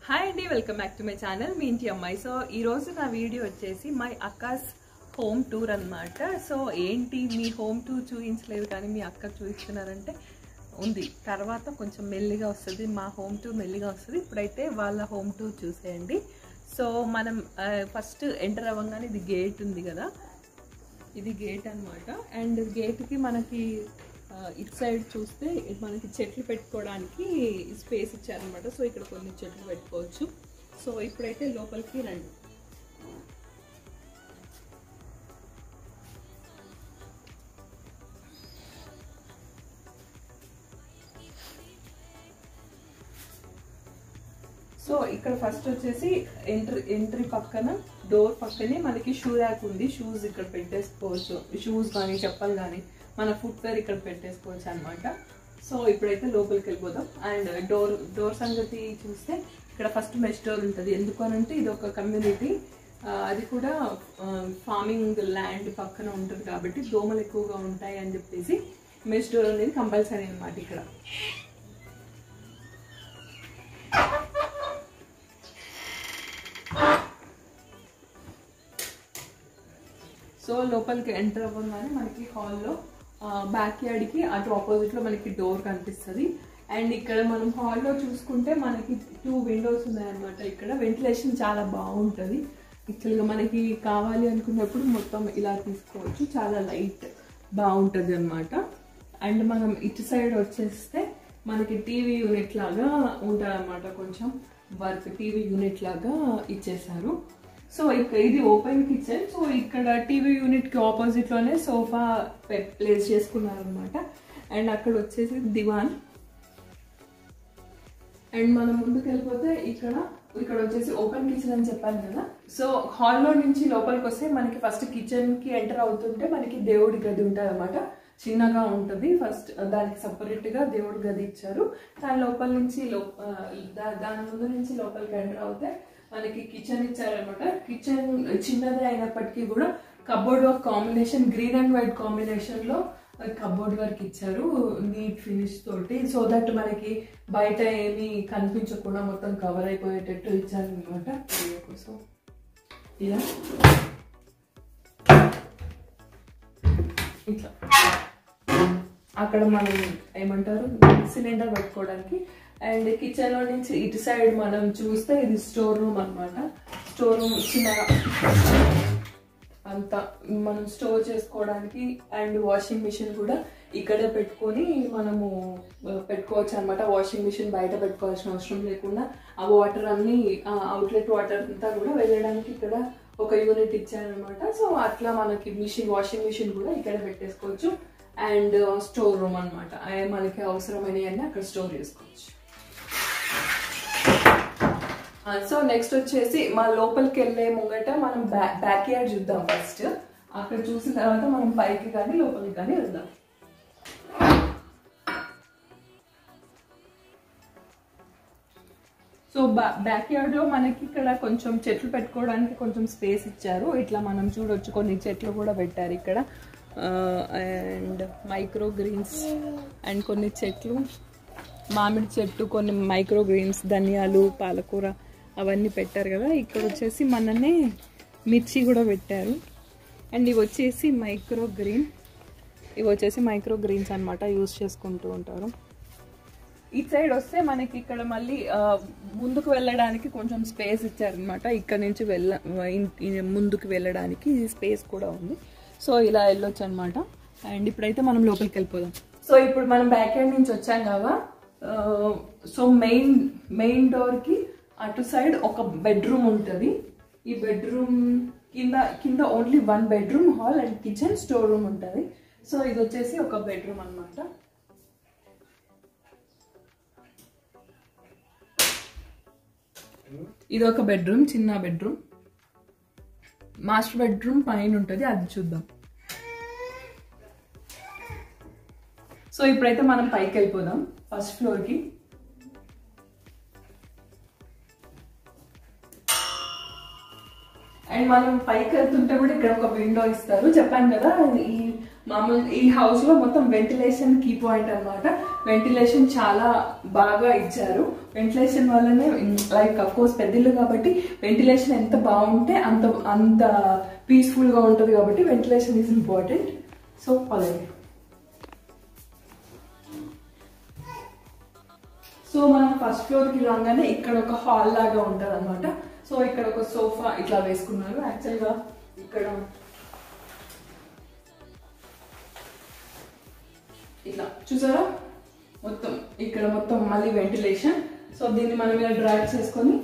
hi అండి welcome back to my channel మీ ఇంటి అమ్మాయి సో ఈ రోజు నా వీడియో వచ్చేసి మై అక్కాస్ హోమ్ టూర్ అన్నమాట సో ఏంటి మీ హోమ్ టూర్ చూపించలేదు కానీ మీ అక్క చూపిస్తున్నారంటే ఉంది తర్వాత కొంచెం మెల్లిగా వస్తుంది మా హోమ్ టూర్ మెల్లిగా వస్తుంది ఇప్పుడైతే వాళ్ళ హోమ్ టూర్ చూసేయండి సో మనం ఫస్ట్ ఎంటర్ అవ్వగానే ఇది గేట్ ఉంది కదా ఇది గేట్ అన్నమాట అండ్ గేట్కి మనకి ఆ, ఇటు సైడ్ చూస్తే మనకి చెట్లు పెట్టుకోవడానికి స్పేస్ ఇచ్చారనమాట సో ఇక్కడ కొన్ని చెట్లు పెట్టుకోవచ్చు సో ఇప్పుడైతే లోపలికి రండి సో ఇక్కడ ఫస్ట్ వచ్చేసి ఎంట్రీ ఎంట్రీ పక్కన డోర్ పక్కనే మనకి షూ ర్యాక్ ఉంది షూస్ ఇక్కడ పెట్టేసుకోవచ్చు షూస్ కానీ చెప్పలు కానీ మన ఫుట్ వేర్ ఇక్కడ పెట్టేసుకోవచ్చు అనమాట సో ఇప్పుడైతే లోపలికి వెళ్ళిపోదాం అండ్ డోర్ డోర్ సంగతి చూస్తే ఇక్కడ ఫస్ట్ మెష్ డోర్ ఉంటుంది ఎందుకు అనంటే ఇది ఒక కమ్యూనిటీ అది కూడా ఫార్మింగ్ ల్యాండ్ పక్కన ఉంటుంది కాబట్టి దోమలు ఎక్కువగా ఉంటాయి అని చెప్పేసి మెష్ డోర్ అనేది కంపల్సరీ అనమాట ఇక్కడ సో లోపలికి ఎంటర్ అవ్వగానే మనకి హాల్లో బ్యాక్ యార్డ్కి అటు ఆపోజిట్లో మనకి డోర్ కనిపిస్తుంది అండ్ ఇక్కడ మనం హాల్లో చూసుకుంటే మనకి టూ విండోస్ ఉన్నాయన్నమాట ఇక్కడ వెంటిలేషన్ చాలా బాగుంటుంది యాక్చువల్గా మనకి కావాలి అనుకున్నప్పుడు మొత్తం ఇలా తీసుకోవచ్చు చాలా లైట్ బాగుంటుంది అనమాట అండ్ మనం ఇటు సైడ్ వచ్చేస్తే మనకి టీవీ యూనిట్ లాగా ఉంటుంది అనమాట కొంచెం వర్క్ టీవీ యూనిట్ లాగా ఇచ్చేసారు సో ఇక్కడ ఇది ఓపెన్ కిచెన్ సో ఇక్కడ టీవీ యూనిట్ కి ఆపోజిట్ లోనే సోఫా ప్లేస్ చేసుకున్నారు అనమాట అండ్ అక్కడ వచ్చేసి దివాన్ అండ్ మనం ముందుకు వెళ్ళిపోతే ఇక్కడ ఇక్కడ వచ్చేసి ఓపెన్ కిచెన్ అని చెప్పాను కదా సో హాల్లో నుంచి లోపలికి వస్తే మనకి ఫస్ట్ కిచెన్ కి ఎంటర్ అవుతుంటే మనకి దేవుడి గది ఉంటుంది అనమాట చిన్నగా ఉంటుంది ఫస్ట్ దానికి సపరేట్ గా దేవుడి గది ఇచ్చారు దాని లోపల నుంచి లో- ఆ, దా- దాని ముందు నుంచి లోపలికి ఎంటర్ అవుతే మనకి కిచెన్ ఇచ్చారనమాట కిచెన్ చిన్నదే అయినప్పటికీ కూడా cupboard work combination green and white combination లో కబోర్డ్ వర్క్ ఇచ్చారు నీట్ ఫినిష్ తోటి సో దట్ మనకి బయట ఏమీ కనిపించకుండా మొత్తం కవర్ అయిపోయేటట్టు ఇచ్చారనమాట కోసం ఇలా ఇట్లా అక్కడ మనం ఏమంటారు సిలిండర్ పెట్టుకోవడానికి అండ్ కిచెన్ లో నుంచి ఇటు సైడ్ మనం చూస్తే ఇది స్టోర్ రూమ్ అన్నమాట స్టోర్ రూమ్ చిన్నగా అంతా మనం స్టోర్ చేసుకోవడానికి అండ్ వాషింగ్ మిషన్ కూడా ఇక్కడే పెట్టుకొని మనము ఆ, పెట్టుకోవచ్చు అనమాట వాషింగ్ మిషన్ బయట పెట్టుకోవాల్సిన అవసరం లేకుండా ఆ వాటర్ అన్ని అవుట్లెట్ వాటర్ అంతా కూడా వెళ్ళడానికి ఇక్కడ ఒక యూనిట్ ఇచ్చారనమాట సో అట్లా మనకి మిషన్ వాషింగ్ మిషన్ కూడా ఇక్కడ పెట్టేసుకోవచ్చు అండ్ స్టోర్ రూమ్ అనమాట మనకి అవసరమైనవన్నీ అక్కడ స్టోర్ చేసుకోవచ్చు సో నెక్స్ట్ వచ్చేసి మా లోపలికి వెళ్ళే ముంగట మనం బ్యాక్ బ్యాక్ యార్డ్ చూద్దాం ఫస్ట్ అక్కడ చూసిన తర్వాత మనం పైకి కానీ లోపలికి కానీ వెళ్దాం సో బ్యాక్ యార్డ్ లో మనకి ఇక్కడ కొంచెం చెట్లు పెట్టుకోవడానికి కొంచెం స్పేస్ ఇచ్చారు ఇట్లా మనం చూడొచ్చు కొన్ని చెట్లు కూడా పెట్టారు ఇక్కడ అండ్ మైక్రో గ్రీన్స్ అండ్ కొన్ని చెట్లు మామిడి చెట్టు కొన్ని మైక్రో గ్రీన్స్ ధనియాలు పాలకూర అవన్నీ పెట్టారు కదా ఇక్కడ వచ్చేసి మననే మిర్చి కూడా పెట్టారు అండ్ ఇవి వచ్చేసి మైక్రో గ్రీన్ ఇవి వచ్చేసి మైక్రో గ్రీన్స్ అన్నమాట యూస్ చేసుకుంటూ ఉంటారు ఈ సైడ్ వస్తే మనకి ఇక్కడ మళ్ళీ ఆ, ముందుకు వెళ్ళడానికి కొంచెం స్పేస్ ఇచ్చారనమాట ఇక్కడ నుంచి వెళ్ళ ఇన్- ఇన్- ముందుకు వెళ్ళడానికి స్పేస్ కూడా ఉంది సో ఇలా వెళ్ళొచ్చు అనమాట అండ్ ఇప్పుడైతే మనం లోపలికి వెళ్ళిపోదాం సో ఇప్పుడు మనం బ్యాక్ ఎండ్ నుంచి వచ్చాం కదా ఆ, సో మెయిన్ మెయిన్ డోర్ కి అటు సైడ్ ఒక బెడ్రూమ్ ఉంటుంది ఈ బెడ్రూమ్ కింద కింద only one bedroom hall and kitchen store room ఉంటుంది సో ఇది వచ్చేసి ఒక బెడ్రూమ్ అన్నమాట ఇది ఒక బెడ్రూమ్ చిన్న బెడ్రూమ్ మాస్టర్ బెడ్రూమ్ పైన ఉంటుంది అది చూద్దాం సో ఇప్పుడైతే మనం పైకి వెళ్ళిపోదాం ఫస్ట్ ఫ్లోర్ కి అండ్ మనం పైకి వెళ్తుంటే కూడా ఇక్కడ ఒక విండో ఇస్తారు చెప్పాను కదా ఈ మామూలు ఈ హౌస్ లో మొత్తం వెంటిలేషన్ కీ పాయింట్ అన్నమాట వెంటిలేషన్ చాలా బాగా ఇచ్చారు వెంటిలేషన్ వల్లనే లైక్ అఫ్ కోర్స్ పెద్ద ఇల్లు కాబట్టి వెంటిలేషన్ ఎంత బాగుంటే అంత అంత పీస్ఫుల్ గా ఉంటుంది కాబట్టి వెంటిలేషన్ ఈజ్ ఇంపార్టెంట్ సో పదండి సో మనం ఫస్ట్ ఫ్లోర్ కి రాగానే ఇక్కడ ఒక హాల్ లాగా ఉంటది అనమాట సో ఇక్కడ ఒక సోఫా ఇట్లా వేసుకున్నారు యాక్చువల్ గా ఇక్కడ ఇట్లా చూసారా మొత్తం ఇక్కడ మొత్తం మళ్ళీ వెంటిలేషన్ సో దీన్ని మనం ఇలా డ్రాగ్ చేసుకొని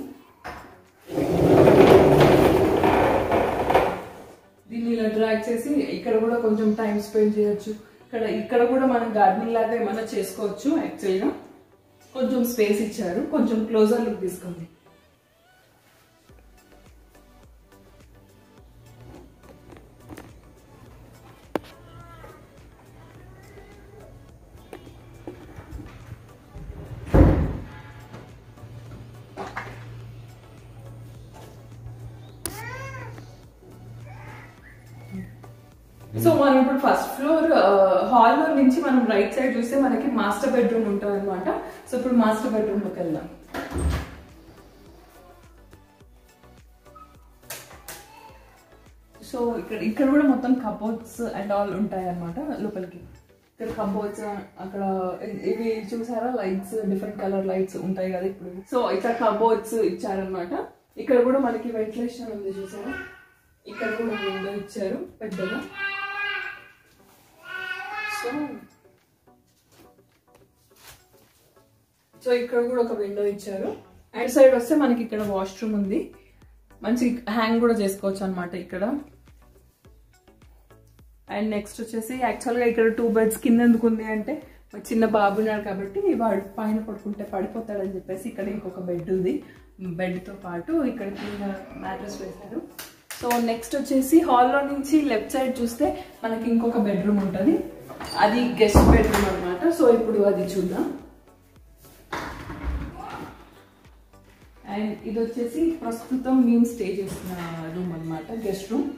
దీన్ని ఇలా డ్రాగ్ చేసి ఇక్కడ కూడా కొంచెం టైం స్పెండ్ చేయొచ్చు ఇక్కడ ఇక్కడ కూడా మనం గార్డెనింగ్ లాగా ఏమైనా చేసుకోవచ్చు యాక్చువల్గా కొంచెం స్పేస్ ఇచ్చారు కొంచెం క్లోజర్ లుక్ తీసుకోండి సో మనం ఇప్పుడు ఫస్ట్ ఫ్లోర్ హాల్ లో నుంచి మనం రైట్ సైడ్ చూస్తే మనకి మాస్టర్ బెడ్రూమ్ ఉంటుంది అనమాట సో ఇప్పుడు మాస్టర్ బెడ్రూమ్ లోకి వెళ్దాం సో ఇక్కడ ఇక్కడ కూడా మొత్తం కబోర్డ్స్ అండ్ ఆల్ ఉంటాయి అనమాట లోపలికి ఇక్కడ కబోర్డ్స్ అక్కడ ఇ- ఇవి చూసారా లైట్స్ డిఫరెంట్ కలర్ లైట్స్ ఉంటాయి కదా ఇప్పుడు సో ఇక్కడ కబోర్డ్స్ ఇచ్చారనమాట ఇక్కడ కూడా మనకి వెంటిలేషన్ ఉంది చూసారా ఇక్కడ కూడా విండో ఇచ్చారు పెద్దగా సో సో ఇక్కడ కూడా ఒక విండో ఇచ్చారు అండ్ సైడ్ వస్తే మనకి ఇక్కడ వాష్రూమ్ ఉంది మంచి హ్యాంగ్ కూడా చేసుకోవచ్చు అనమాట ఇక్కడ అండ్ నెక్స్ట్ వచ్చేసి యాక్చువల్గా ఇక్కడ టూ బెడ్స్ కింద ఎందుకు ఉంది అంటే మా చిన్న బాబు ఉన్నాడు కాబట్టి వాడు పైన పడుకుంటే పడిపోతాడని చెప్పేసి ఇక్కడ ఇంకొక బెడ్ ఉంది బెడ్తో పాటు ఇక్కడ కింద మ్యాట్రెస్ వేశారు సో నెక్స్ట్ వచ్చేసి హాల్లో నుంచి లెఫ్ట్ సైడ్ చూస్తే మనకి ఇంకొక బెడ్రూమ్ ఉంటుంది అది గెస్ట్ బెడ్రూమ్ అన్నమాట సో ఇప్పుడు అది చూద్దాం అండ్ ఇది వచ్చేసి ప్రస్తుతం మేము స్టే చేస్తున్న రూమ్ అన్నమాట గెస్ట్ రూమ్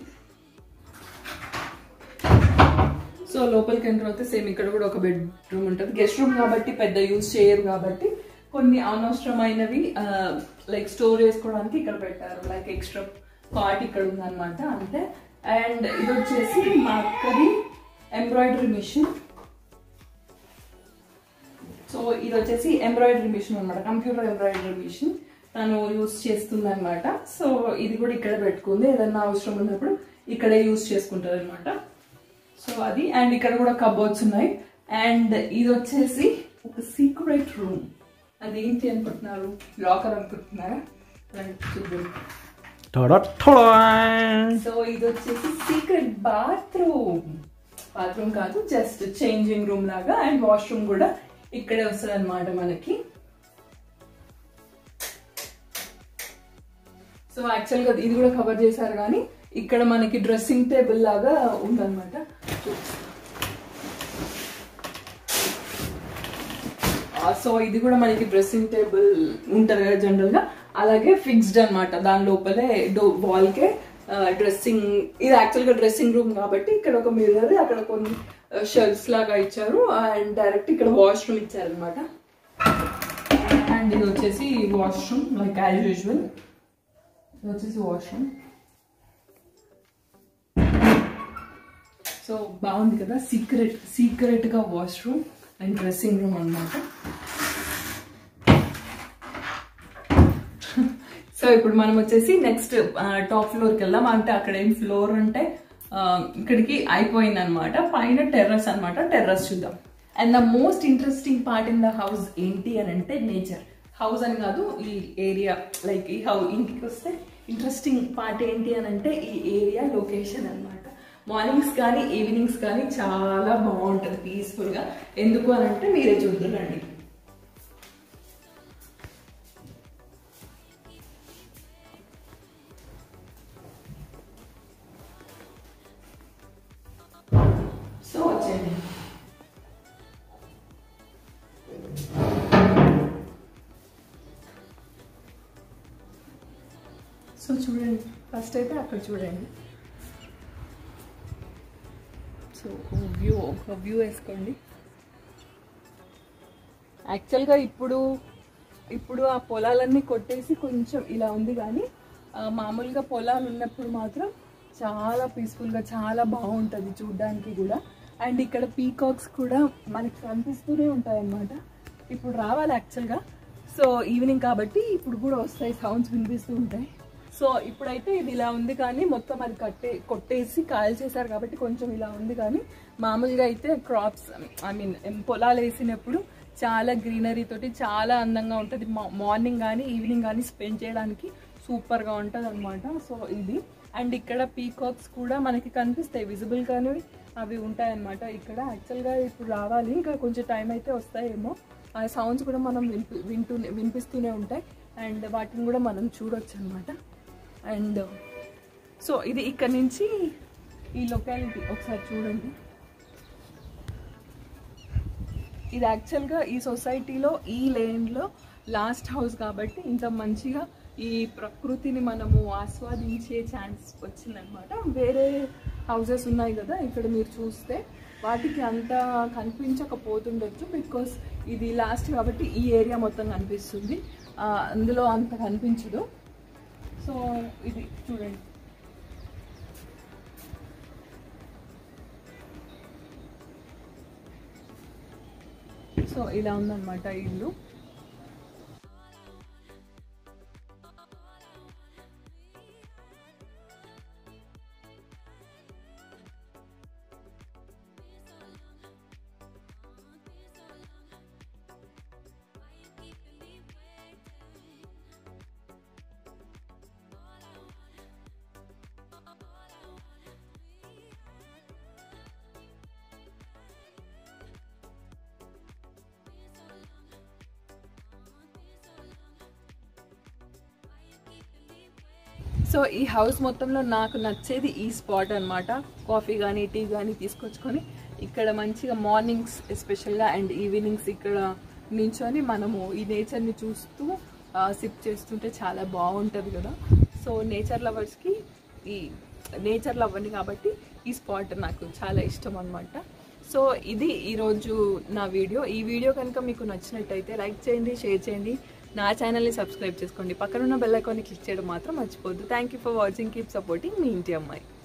సో లోపలికి ఎంటర్ అవుతే సేమ్ ఇక్కడ కూడా ఒక బెడ్రూమ్ ఉంటుంది గెస్ట్ రూమ్ కాబట్టి పెద్ద యూజ్ చేయరు కాబట్టి కొన్ని అనవసరమైనవి లైక్ స్టోర్ చేసుకోవడానికి ఇక్కడ పెట్టారు లైక్ ఎక్స్ట్రా కాట్ ఇక్కడ ఉందన్నమాట అంతే అండ్ ఇది వచ్చేసి మా అక్కది ఎంబ్రాయిడరీ మిషన్ సో ఇది వచ్చేసి ఎంబ్రాయిడరీ మిషన్ అనమాట కంప్యూటర్ ఎంబ్రాయిడరీ మిషన్ తను యూస్ చేస్తుంది అనమాట సో ఇది కూడా ఇక్కడ పెట్టుకుంది ఏదన్నా అవసరం ఉన్నప్పుడు ఇక్కడే యూస్ చేసుకుంటుంది అనమాట సో అది అండ్ ఇక్కడ కూడా కబోర్డ్స్ ఉన్నాయి అండ్ ఇది వచ్చేసి ఒక సీక్రెట్ రూమ్ అది ఏంటి అనుకుంటున్నారు లాకర్ అనుకుంటున్నారా రండి చూద్దాం సో ఇది వచ్చేసి సీక్రెట్ బాత్రూమ్ బాత్రూమ్ కాదు జస్ట్ చేంజింగ్ రూమ్ లాగా అండ్ వాష్రూమ్ కూడా ఇక్కడే వస్తుంది అనమాట మనకి సో యాక్చువల్ గా ఇది కూడా కవర్ చేశారు కానీ ఇక్కడ మనకి డ్రెస్సింగ్ టేబుల్ లాగా ఉందన్నమాట సో ఇది కూడా మనకి డ్రెస్సింగ్ టేబుల్ ఉంటది కదా జనరల్ గా అలాగే ఫిక్స్డ్ అన్నమాట దాని లోపలే డో వాల్ కే డ్రెస్సింగ్ ఇది యాక్చువల్ గా డ్రెస్సింగ్ రూమ్ కాబట్టి ఇక్కడ ఒక మిర్రర్ అక్కడ కొన్ని షెల్ఫ్స్ లాగా ఇచ్చారు అండ్ డైరెక్ట్ ఇక్కడ వాష్రూమ్ ఇచ్చారనమాట అండ్ ఇది వచ్చేసి వాష్రూమ్ లైక్ యాజ్ యూజువల్ ఇది వచ్చేసి వాష్రూమ్ సో బాగుంది కదా సీక్రెట్ సీక్రెట్ గా వాష్రూమ్ అండ్ డ్రెస్సింగ్ రూమ్ అన్నమాట సో ఇప్పుడు మనం వచ్చేసి నెక్స్ట్ టాప్ ఫ్లోర్కి వెళ్దాం అంటే అక్కడ ఏం ఫ్లోర్ అంటే ఆ, ఇక్కడికి అయిపోయింది అనమాట పైన టెర్రస్ అన్నమాట టెర్రస్ చూద్దాం and the most interesting part in the house ఏంటి అని అంటే నేచర్ హౌస్ అని కాదు ఈ ఏరియా లైక్ ఈ హౌ ఇంటికి వస్తే ఇంట్రెస్టింగ్ పార్ట్ ఏంటి అని అంటే ఈ ఏరియా లొకేషన్ అన్నమాట మార్నింగ్స్ కానీ ఈవినింగ్స్ కానీ చాలా బాగుంటుంది పీస్ఫుల్గా ఎందుకు అని అంటే మీరే చూద్దురండి సో వచ్చేయండి సో చూడండి ఫస్ట్ అయితే అక్కడ చూడండి సో వ్యూ ఒక వ్యూ వేసుకోండి యాక్చువల్గా ఇప్పుడు ఇప్పుడు ఆ పొలాలన్నీ కొట్టేసి కొంచెం ఇలా ఉంది కానీ ఆ, మామూలుగా పొలాలు ఉన్నప్పుడు మాత్రం చాలా పీస్ఫుల్గా చాలా బాగుంటుంది చూడ్డానికి కూడా అండ్ ఇక్కడ పీకాక్స్ కూడా మనకి కనిపిస్తూనే ఉంటాయి అన్నమాట ఇప్పుడు రావాలి యాక్చువల్గా సో ఈవినింగ్ కాబట్టి ఇప్పుడు కూడా వస్తాయి సౌండ్స్ వినిపిస్తూ ఉంటాయి సో ఇప్పుడైతే ఇది ఇలా ఉంది కానీ మొత్తం అది కట్టే కొట్టేసి కాయలు చేశారు కాబట్టి కొంచెం ఇలా ఉంది కానీ మామూలుగా అయితే క్రాప్స్ ఐ మీన్ పొలాలు వేసినప్పుడు చాలా గ్రీనరీ తోటి చాలా అందంగా ఉంటుంది మార్నింగ్ కానీ ఈవినింగ్ కానీ స్పెండ్ చేయడానికి సూపర్గా ఉంటుంది అనమాట సో ఇది అండ్ ఇక్కడ పీకాక్స్ కూడా మనకి కనిపిస్తాయి విజిబుల్ కానీ అవి ఉంటాయి అనమాట ఇక్కడ యాక్చువల్గా ఇప్పుడు రావాలి ఇంకా కొంచెం టైం అయితే వస్తాయేమో ఆ సౌండ్స్ కూడా మనం వినిపి వింటూనే వినిపిస్తూనే ఉంటాయి అండ్ వాటిని కూడా మనం చూడొచ్చు అనమాట అండ్ సో ఇది ఇక్కడ నుంచి ఈ లొకాలిటీ ఒకసారి చూడండి ఇది యాక్చువల్గా ఈ సొసైటీలో ఈ లేన్లో లాస్ట్ హౌస్ కాబట్టి ఇంత మంచిగా ఈ ప్రకృతిని మనము ఆస్వాదించే ఛాన్స్ వచ్చిందనమాట వేరే హౌసెస్ ఉన్నాయి కదా ఇక్కడ మీరు చూస్తే వాటికి అంత కనిపించకపోతుండొచ్చు బికాస్ ఇది లాస్ట్ కాబట్టి ఈ ఏరియా మొత్తం కనిపిస్తుంది ఆ, అందులో అంత కనిపించదు సో ఇది చూడండి సో ఇలా ఉందన్నమాట ఇల్లు సో ఈ హౌస్ మొత్తంలో నాకు నచ్చేది ఈ స్పాట్ అన్నమాట కాఫీ కానీ టీ కానీ తీసుకొచ్చుకొని ఇక్కడ మంచిగా మార్నింగ్స్ ఎస్పెషల్గా అండ్ ఈవినింగ్స్ ఇక్కడ నించొని మనము ఈ నేచర్ని చూస్తూ సిప్ చేస్తుంటే చాలా బాగుంటుంది కదా సో నేచర్ లవర్స్కి ఈ నేచర్ లవర్ని కాబట్టి ఈ స్పాట్ నాకు చాలా ఇష్టం అనమాట సో ఇది ఈరోజు నా వీడియో ఈ వీడియో కనుక మీకు నచ్చినట్టయితే లైక్ చేయండి షేర్ చేయండి నా ఛానల్ని సబ్స్క్రైబ్ చేసుకోండి పక్కనున్న బెల్ ఐకాన్ని క్లిక్ చేయడం మాత్రం మర్చిపోద్దు thank you for watching keep supporting మీ ఇంటి అమ్మాయి